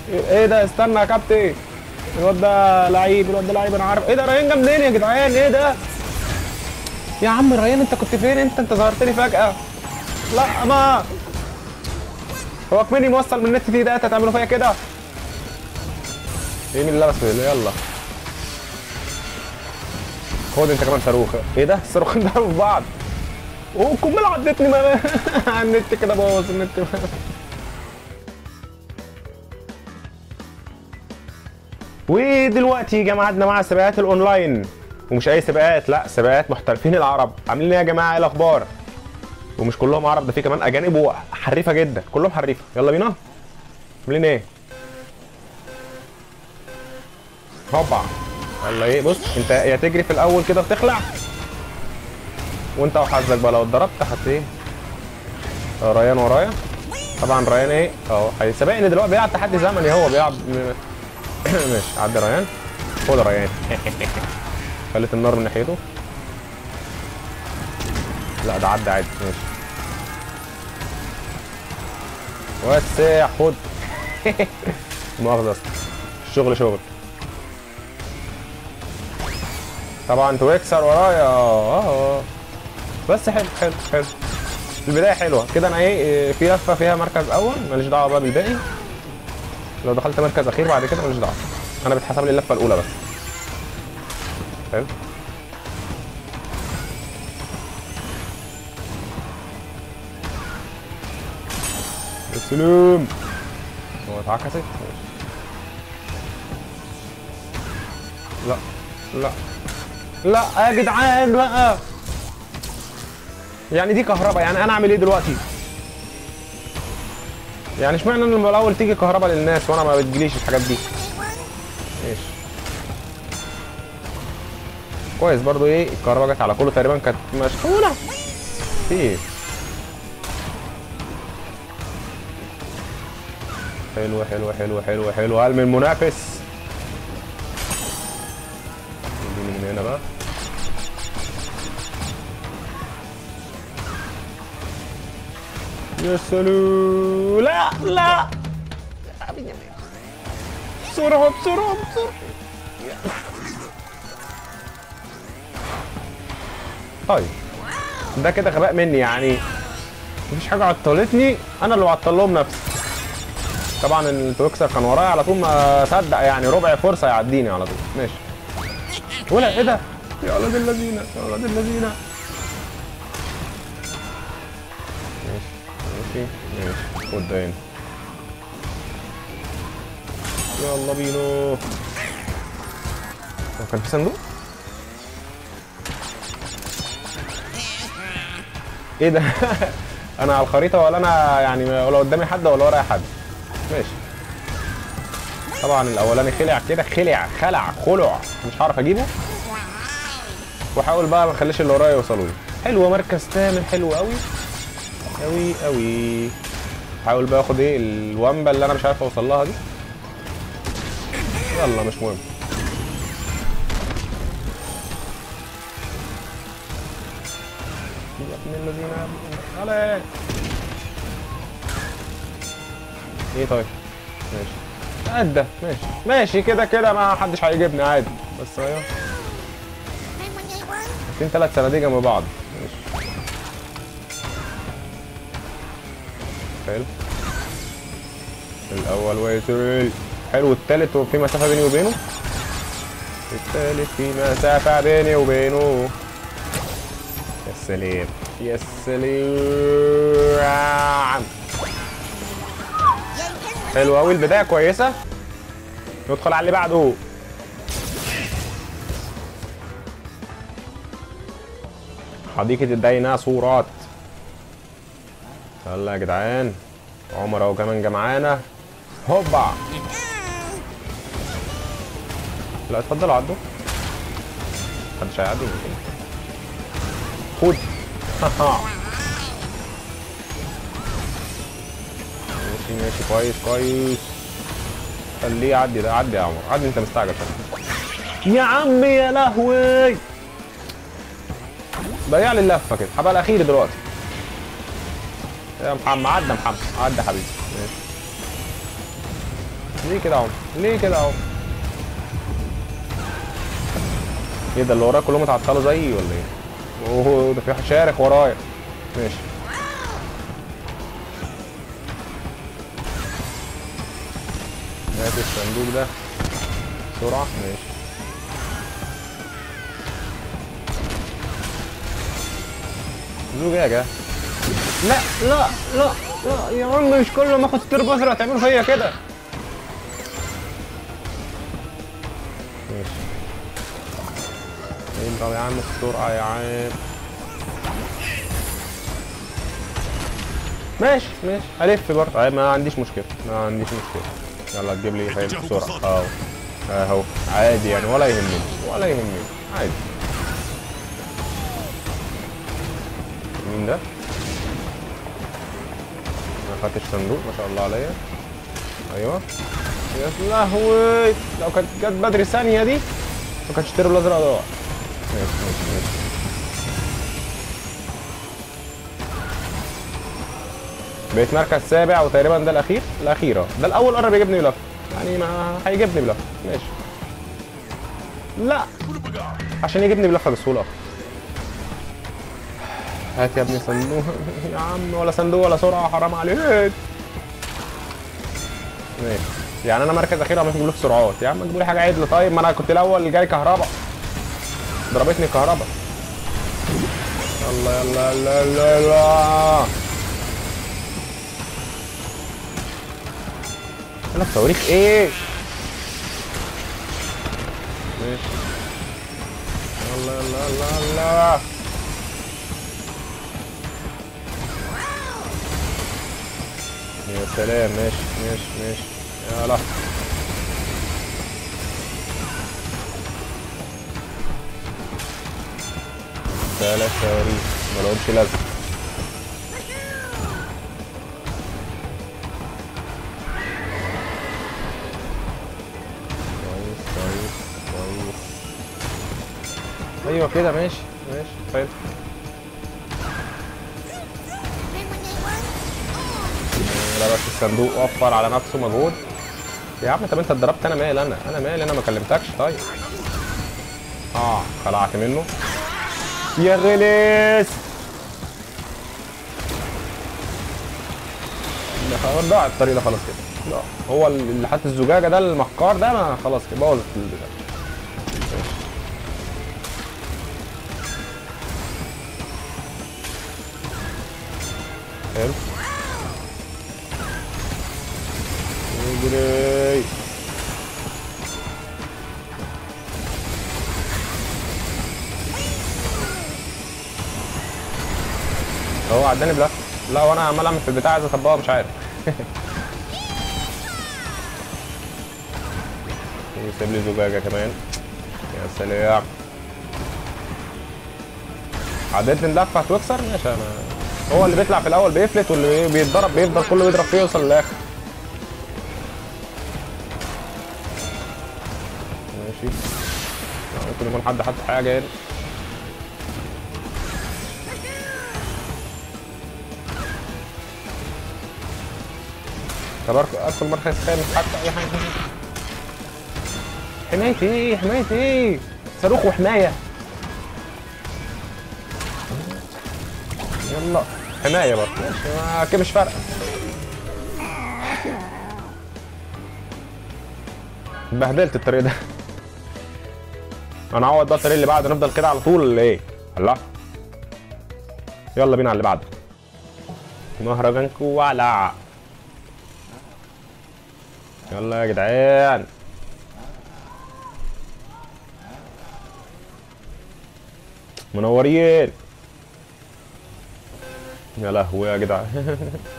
ايه ده استنى يا كابتن الواد ده لعيب الواد ده لعيب انا عارف ايه ده ريان جه منين يا جدعان ايه ده يا عم ريان انت كنت فين انت انت ظهرت لي فجأة لا ما هو كمني موصل من النت فيه ده تعملوا فيا كده ايه مين اللي لابس في يلا خد انت كمان صاروخ ايه ده الصاروخين ضربوا في بعض اوه القنبله عدتني ما النت كده بوظ النت ودلوقتي جمعنا مع سباقات الاونلاين ومش اي سباقات لا سباقات محترفين العرب عاملين ايه يا جماعه ايه الاخبار ومش كلهم عرب ده في كمان اجانب وحريفه جدا كلهم حريفه يلا بينا عاملين ايه هوبا يلا ايه بص انت يا تجري في الاول كده بتخلع وانت وحظك بقى لو اتضربت هت ايه آه، ريان ورايا طبعا ريان ايه اهو هيسابقني دلوقتي بيلعب تحدي زمني هو بيلعب ماشي عدي ريان خد ريان خليت النار من ناحيته لا ده عدى عادي ماشي وسع خد مؤاخذة أصلاً. الشغل شغل طبعا تويكسر ورايا اه بس حلو حلو حلو البدايه حلوه كده انا ايه إيه، في لفه فيها مركز اول ماليش دعوه بقى بالباقي لو دخلت مركز اخير بعد كده ماليش دعوه انا بتحسب لي اللفه الاولى بس حلو يا سلام هو اتعكست ماشي. لا لا لا يا جدعان بقى يعني دي كهرباء يعني انا اعمل ايه دلوقتي يعني اشمعنى ان لما الاول تيجي كهرباء للناس وانا ما بتجيليش الحاجات دي ماشي كويس برضو ايه الكهرباء جت على كله تقريبا كانت مشحونه ايه حلو حلو حلو حلو حلو هل من المنافس اديني من هنا بقى يا سلام لا لا بسرعة بسرعة بسرعة طيب ده كده غباء مني يعني مفيش حاجة عطلتني أنا اللي بعطل لهم نفسي طبعا التويكسر كان ورايا على طول ما صدق يعني ربع فرصة يعديني على طول ماشي ولا ايه ده؟ يا ولاد الذين يا ولاد الذين ماشي ماشي ماشي خد ده هنا يلا بينا هو كان في صندوق؟ ايه ده؟ انا على الخريطة ولا انا يعني ولا قدامي حد ولا ورايا حد ماشي طبعا الاولاني خلع كده خلع خلع خلع مش هعرف اجيبه واحاول بقى ما اخليش اللي ورايا يوصلوا لي حلوه مركز ثامن حلو قوي قوي قوي حاول بقى اخد ايه الوامبا اللي انا مش عارف اوصل لها دي يلا مش مهم يا ابن الذين على ايه طيب ماشي عدى ماشي ماشي كده كده ما حدش هيجيبني عادي بس ايوه حاطين ثلاث صناديق جنب بعض ماشي حلو الاول ويترل حلو التالت وفي مسافه بيني وبينه التالت في مسافه بيني وبينه يا سلام يا سلام حلو قوي البدايه كويسه ندخل على اللي بعده حديقة الديناصورات يلا يا جدعان عمر اهو كمان جه معانا هوبا لا اتفضل عدوا محدش هيعدي خد ماشي ماشي كويس كويس خليه يعدي ده عدي يا عمر عدي انت مستعجل شوية. يا عم يا لهوي ضيع لي اللفه كده هبقى الاخير دلوقتي يا محمد عدى محمد عدى حبيبي ماشي ليه كده يا عمر ليه كده يا عمر ايه ده اللي ورايا كلهم اتعطلوا زيي ولا ايه اوه ده في واحد شارخ ورايا ماشي هات الصندوق ده بسرعة ماشي زجاجة لا لا لا لا يا عم مش كل ما اخد تربو ازرق تعملوا فيا كده ماشي اضرب يا عم بسرعة يا عم ماشي ماشي هلف برضه عادي، ما عنديش مشكلة ما عنديش مشكلة يلا تجيب لي فاهم بسرعة اهو اهو عادي يعني ولا يهمني ولا يهمني عادي مين ده؟ ما خدتش صندوق ما شاء الله عليا ايوه يا لهوي لو كانت جت بدري ثانية دي ما كانش التربو الازرق ضاع ماشي ماشي ماشي بقيت مركز سابع وتقريبا ده الاخير الاخير اه ده الاول قرب يجيبني بلف يعني ما هيجيبني بلف ماشي لا عشان يجيبني بلفه بسهوله اكتر هات يا ابني صندوق يا عم ولا صندوق ولا سرعه حرام عليك ماشي يعني انا مركز اخير عمال تجيب سرعات يا عم تجيب لي حاجه عدله طيب ما انا كنت الاول جاي كهرباء ضربتني كهرباء يلا يلا يلا يلا يلا انا الصواريخ ايه ماشي يلا يلا يلا يلا يا سلام ماشي ماشي ماشي يلا ثلاث صواريخ ملهمش لازمه كويس كويس كويس ايوه كده ماشي ماشي حلو لا بس الصندوق وفر على نفسه مجهود يا عم طب انت اتضربت انا مال انا انا مال انا ما كلمتكش طيب اه خلعت منه يا غلس ده خلاص ضاع الطريق ده خلاص كده لا هو اللي حاطط الزجاجه ده المكار ده ما خلاص كده بوظ البتاع ماشي. حلو اجري هو عداني بلف لا وانا عمال اعمل في البتاع عايز اطبقها مش عارف يسيب لي زجاجه كمان يا سلام عدتني اللفه هتوكسر ماشي انا هو اللي بيطلع في الاول بيفلت واللي بيتضرب بيفضل كله يضرب فيه يوصل للاخر ماشي ممكن يكون حد حط حاجه هنا طب أرك- ادخل مركز خامس حتى اي حاجه حمايه ايه حمايه ايه صاروخ وحمايه يلا حمايه برضه ماشي ما- كده مش فارقه اتبهدلت الطريق ده انا هعوض بقى الطريق اللي بعده نفضل كده على طول ولا ايه؟ الله يلا بينا على اللي بعده مهرجان كوالع يلا يا جدعان منورين يا لهوي يا جدعان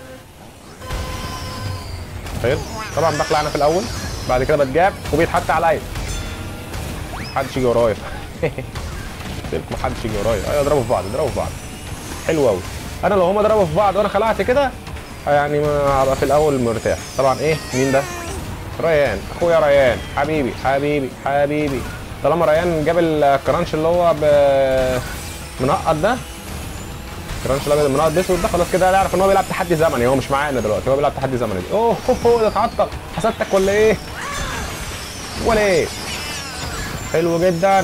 طيب طبعا بخلع انا في الاول بعد كده بتجاب وبيتحط عليا محدش يجي ورايا قلت لكم محدش يجي ورايا ايوه اضربوا في بعض اضربوا في بعض حلو قوي انا لو هما ضربوا في بعض وانا خلعت كده يعني ما هبقى في الاول مرتاح طبعا ايه مين ده ريان اخويا ريان حبيبي حبيبي حبيبي طالما ريان جاب الكرانش اللي هو ب... منقط ده كرانش الابيض المنقط باسود ده خلاص كده نعرف ان هو بيلعب تحدي زمني هو مش معانا دلوقتي هو بيلعب تحدي زمني اوه هو هو ده اتعطل حسدتك ولا ايه؟ ولا ايه؟ حلو جدا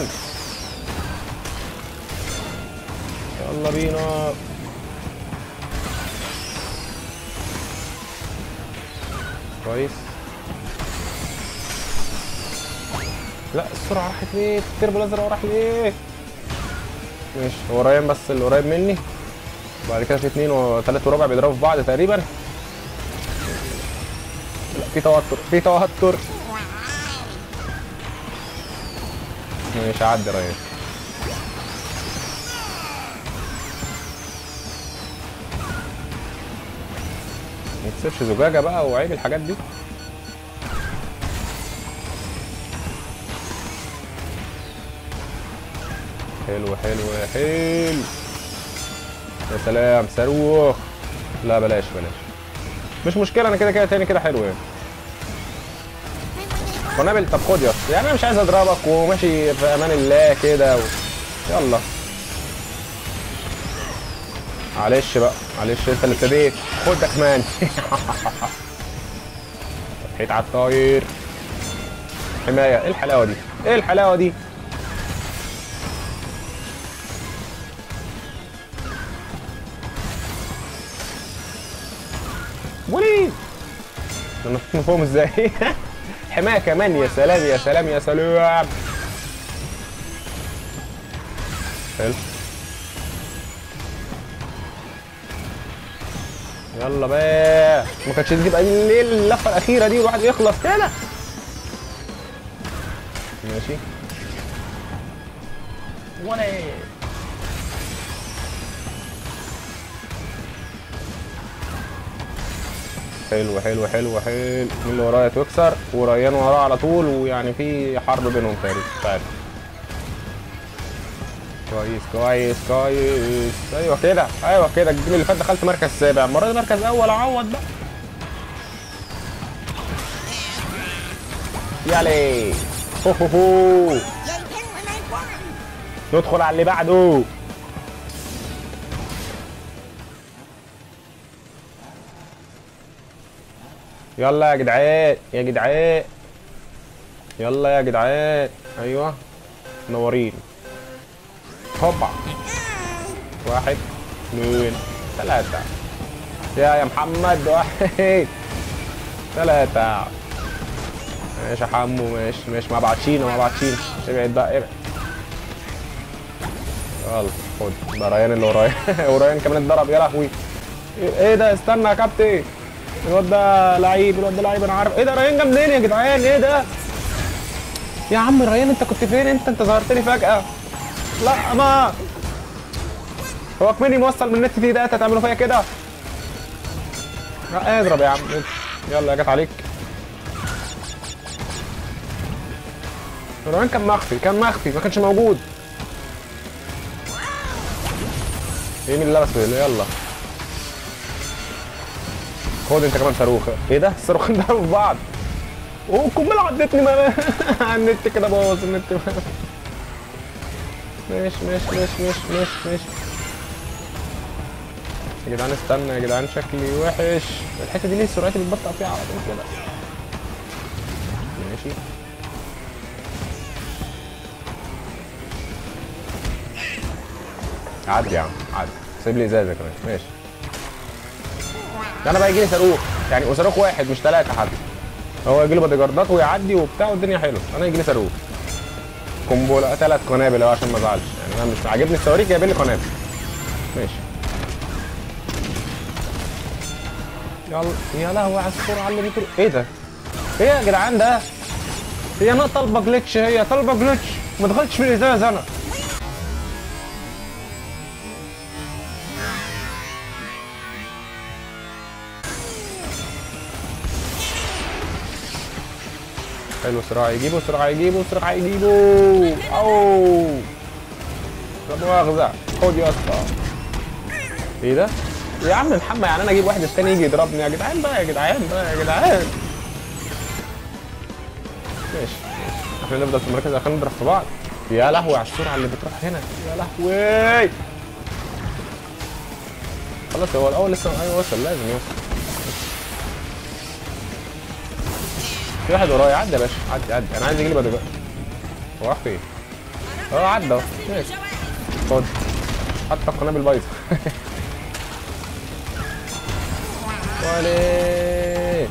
يلا بينا كويس لا السرعة راحت ليه؟ التربو الازرق راح ليه؟ ماشي هو ريان بس اللي قريب مني وبعد كده في اتنين وتلات وربع بيضربوا في بعض تقريبا لا في توتر في توتر ماشي عدي ريان ما تسيبش زجاجة بقى وعيب الحاجات دي حلو حلو حلو يا سلام صاروخ لا بلاش بلاش مش مشكلة انا كده كده تاني كده حلو يعني قنابل طب خد يا اسطى يعني انا مش عايز اضربك وماشي في امان الله كده و... يلا معلش بقى معلش انت اللي ابتديت خد يا كمان فتحيت على الطاير حمايه ايه الحلاوه دي ايه الحلاوه دي وليد انا نطيت فوقهم ازاي حمايه كمان يا سلام يا سلام يا سلام حلو يلا بقى ما كانتش دي تبقى ليه اللفه الاخيره دي والواحد يخلص كده ماشي ولا ايه حلو حلو حلو حلو مين اللي ورايا توكسر وريان وراه على طول ويعني في حرب بينهم تقريبا مش عارف كويس كويس كويس ايوه كده ايوه كده الجيم اللي فات دخلت مركز سابع المره دي مركز اول اعوض بقى يالي هو هو هو ندخل على اللي بعده يلا يا جدعان يا جدعان يلا يا جدعان ايوه منورين هوبا واحد اثنين ثلاثة يا يا محمد واحد ثلاثة ماشي يا حمو ماشي ماشي ما بعتشينا ما بعتشينا ابعد بقى ابعد يلا خد ده ريان اللي ورايا وريان كمان اتضرب يا لهوي ايه ده استنى يا كابتن الواد ده لعيب الواد ده لعيب انا عارف ايه ده ريان جه منين يا جدعان ايه ده يا عم ريان انت كنت فين انت انت ظهرت لي فجأة لا ما هو كمني موصل من النت دي ده هتعملوا فيا كده لا اضرب يا عم يلا يا جت عليك ريان كان مخفي كان مخفي ما كانش موجود ايه مين اللي لبس دول؟ يلا خد انت كمان صاروخ ايه ده الصاروخين ضربوا في بعض اوه القنبله عدتني ما النت كده باظ النت ماشي ماشي ماشي ماشي ماشي ماشي يا جدعان استنى يا جدعان شكلي وحش الحته دي ليه سرعتي بتبطأ فيها على طول كده ماشي عدي يا عم عدي سيب لي ازازه كمان ماشي انا بقى يجي لي صاروخ يعني وصاروخ واحد مش ثلاثه حتى هو يجي له بادي جاردات ويعدي وبتاع والدنيا حلوه انا يجي لي صاروخ قنبله ثلاث قنابل اهو عشان ما ازعلش يعني انا مش عاجبني الصواريخ جايبين لي قنابل ماشي يلا يا لهوي على السرعه اللي بتروح ايه ده؟ ايه يا جدعان ده؟ هي انا طالبه جلitch هي طالبه جلitch ما دخلتش في الازاز انا حلو صراع يجيبه صراع يجيبه صراع يجيبه اوه لا مؤاخذة خد يا اسطى ايه ده؟ يا عم محمد يعني انا اجيب واحد التاني يجي يضربني يا جدعان بقى يا جدعان بقى يا جدعان ماشي احنا نفضل في المركز عشان نضرب في بعض يا لهوي على السرعه اللي بتروح هنا يا لهوي خلاص هو الاول لسه ايوه وصل لازم يوصل في واحد ورايا عدي يا باشا عدي عدي انا عايز يجيلي بدل هو راح فين؟ اه عدى اهو ماشي خد حتى القنابل بايظه وليه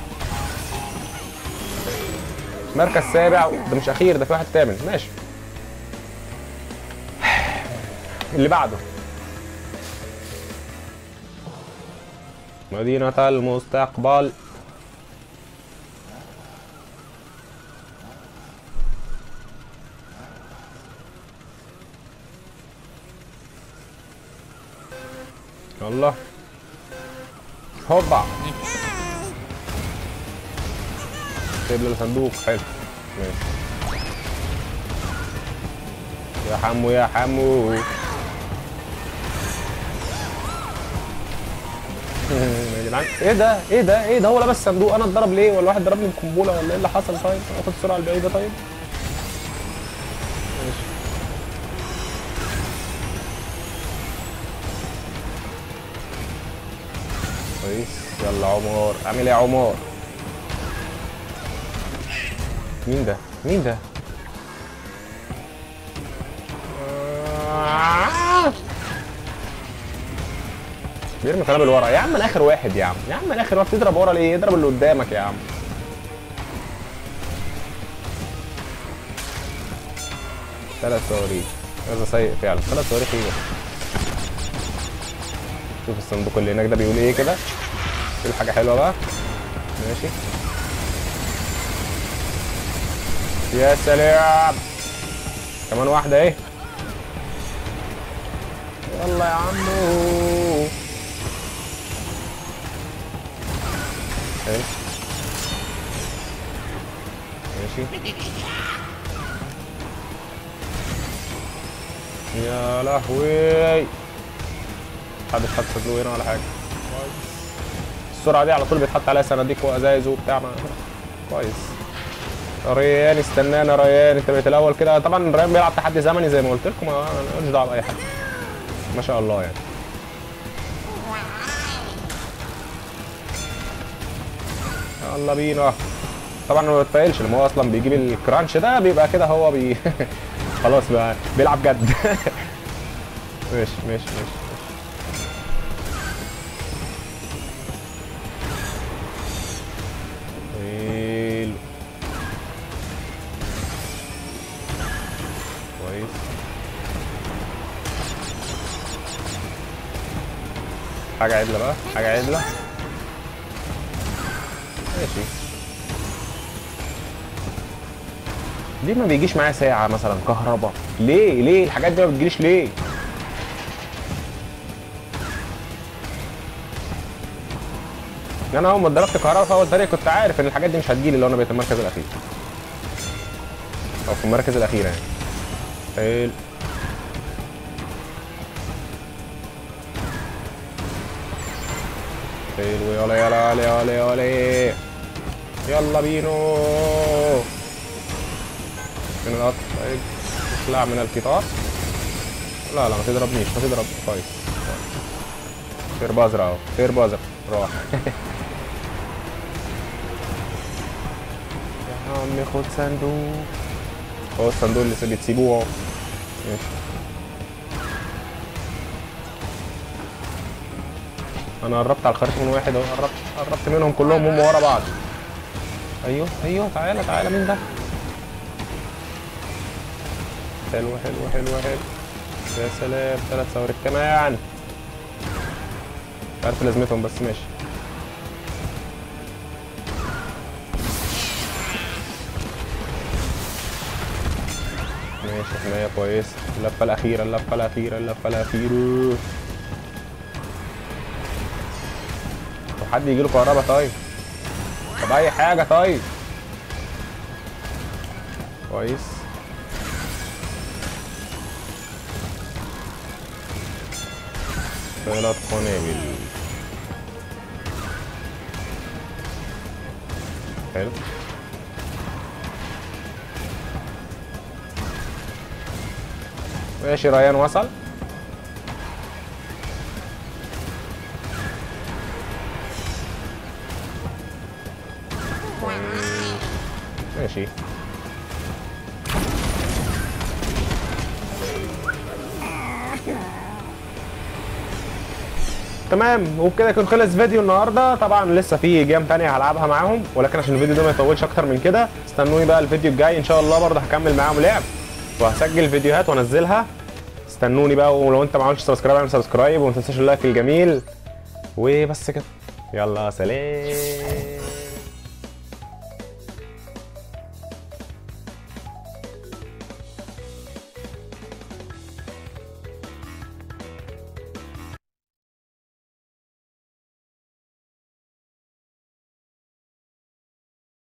مركز سابع ده مش اخير ده في واحد تامن ماشي اللي بعده مدينة المستقبل يلا هوبا سيب لي الصندوق حلو ماشي يا حمو يا حمو يا جدعان ايه ده ايه ده ايه ده هو لابس صندوق انا اتضرب ليه ولا واحد ضربني بقنبله ولا ايه اللي حصل طيب اخد السرعه البعيده طيب ماشي كويس يلا عمر عامل ايه يا عمر مين ده مين ده آه. بيرمي قنابل ورا يا عم انا اخر واحد يا عم يا عم انا اخر واحد تضرب ورا ليه اضرب اللي قدامك يا عم ثلاث صواريخ هذا سيء فعلا ثلاث صواريخ ايه ده؟ شوف الصندوق اللي هناك ده بيقول ايه كده في حاجه حلوه بقى ماشي يا سلام كمان واحده ايه يلا يا عمو حلو ماشي يا لهوي محدش حط صدلوه هنا ولا حاجه السرعه دي على طول بيتحط عليها صناديق وازايز وبتاع ما كويس ريان استنانا ريان انت بقيت الاول كده طبعا ريان بيلعب تحدي زمني زي ما قلت لكم انا ماليش دعوه باي حاجه ما شاء الله يعني يلا بينا طبعا ما بتفائلش لما هو اصلا بيجيب الكرانش ده بيبقى كده هو بي خلاص بقى بيلعب جد ماشي ماشي ماشي حلو كويس حاجة عدلة بقى حاجة عدلة ماشي ليه ما بيجيش معايا ساعة مثلا كهرباء ليه ليه الحاجات دي ما بتجيليش ليه انا اول ما اتضربت كهرباء في اول طريق كنت عارف ان الحاجات دي مش هتجيلي لو انا بقيت المركز الاخير او في المراكز الاخيره يعني حلو حلو يلا يلا يلا يلا يلا يلا بينو من القطر طيب اطلع من القطار لا لا ما تضربنيش ما تضرب كويس خير بازرة اهو خير بازرة راح يا عم خد صندوق هو الصندوق اللي بتسيبوه اهو ماشي انا قربت على الخريطة من واحد اهو قربت قربت منهم كلهم هم ورا بعض ايوه ايوه تعالى تعالى مين ده حلو حلو حلو حلو يا سلام ثلاث صواريخ كمان مش عارف لازمتهم بس ماشي ماشي حماية كويس اللفة الأخيرة اللفة الأخيرة اللفة الأخيرة طب حد يجيله كهرباء طيب طب أي حاجة طيب كويس ثلاث قنابل حلو ماشي ريان وصل ماشي تمام وبكده يكون خلص فيديو النهارده طبعا لسه في جيم تانية هلعبها معاهم ولكن عشان الفيديو ده ما يطولش اكتر من كده استنوني بقى الفيديو الجاي ان شاء الله برضه هكمل معاهم لعب وهسجل فيديوهات وانزلها استنوني بقى ولو انت ما عملتش سبسكرايب اعمل سبسكرايب وما تنساش اللايك الجميل وبس كده يلا سلام